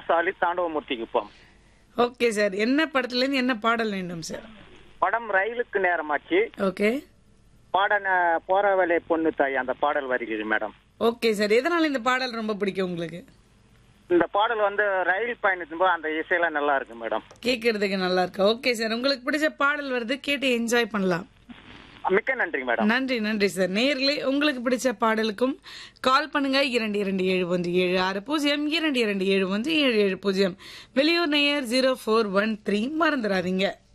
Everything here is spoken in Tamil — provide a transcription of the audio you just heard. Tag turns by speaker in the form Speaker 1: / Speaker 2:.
Speaker 1: பத்மசாலி தாண்டவமூர்த்தி குப்பம்
Speaker 2: ஓகே சார் என்ன படத்துல இருந்து என்ன பாடல் வேண்டும் சார்
Speaker 1: படம் ரயிலுக்கு நேரமாச்சு
Speaker 2: ஓகே
Speaker 1: பாடன போற வேலை பொண்ணு தாய் அந்த பாடல் வருகிறது மேடம்
Speaker 2: ஓகே சார் எதனால இந்த பாடல் ரொம்ப பிடிக்கும் உங்களுக்கு
Speaker 1: இந்த பாடல் வந்து ரயில் பயணத்தின் போது அந்த இசையெல்லாம் நல்லா இருக்கு மேடம்
Speaker 2: கேட்கறதுக்கு நல்லா இருக்கு ஓகே சார் உங்களுக்கு பிடிச்ச பாடல் வருது கேட்டு என்ஜாய் பண்ணலாம்
Speaker 1: மிக்க நன்றி மேடம்
Speaker 2: நன்றி நன்றி சார் நேர்களே உங்களுக்கு பிடிச்ச பாடலுக்கும் கால் பண்ணுங்க இரண்டு இரண்டு ஏழு ஒன்று ஏழு ஆறு பூஜ்ஜியம் இரண்டு இரண்டு ஏழு ஒன்று ஏழு ஏழு பூஜ்ஜியம் வெளியூர் நேயர் ஜீரோ ஃபோர் ஒன் த்ரீ மறந்துடாதீங்க